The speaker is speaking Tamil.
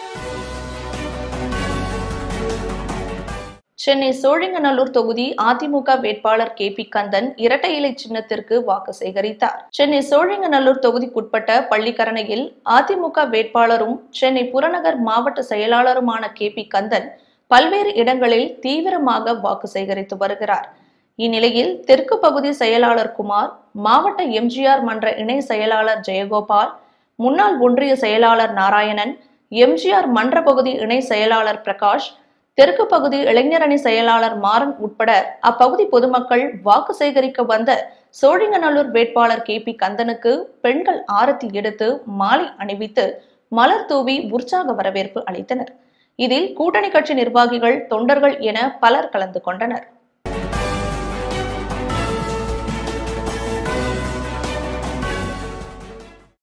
சென்னை சோழிங்கநல்லூர் தொகுதி அதிமுக வேட்பாளர் கே பி கந்தன் இரட்டை இலை சின்னத்திற்கு வாக்கு சேகரித்தார் சென்னை சோழிங்கநல்லூர் தொகுதிக்குட்பட்ட பள்ளிக்கரணையில் அதிமுக வேட்பாளரும் சென்னை புறநகர் மாவட்ட செயலாளருமான கே பி கந்தன் பல்வேறு இடங்களில் தீவிரமாக வாக்கு சேகரித்து வருகிறார் இந்நிலையில் தெற்கு பகுதி செயலாளர் குமார் மாவட்ட எம்ஜிஆர் மன்ற இணை செயலாளர் ஜெயகோபால் முன்னாள் ஒன்றிய செயலாளர் நாராயணன் எம்ஜிஆர் மன்ற பகுதி இணை செயலாளர் பிரகாஷ் தெற்கு பகுதி இளைஞரணி செயலாளர் மாறன் உட்பட அப்பகுதி பொதுமக்கள் வாக்கு சேகரிக்க வந்த சோழிங்கநல்லூர் வேட்பாளர் கே பி கந்தனுக்கு பெண்கள் ஆரத்தி எடுத்து மாலை அணிவித்து மலர் தூவி உற்சாக வரவேற்பு அளித்தனர் இதில் கூட்டணி கட்சி நிர்வாகிகள் தொண்டர்கள் என பலர் கலந்து கொண்டனர்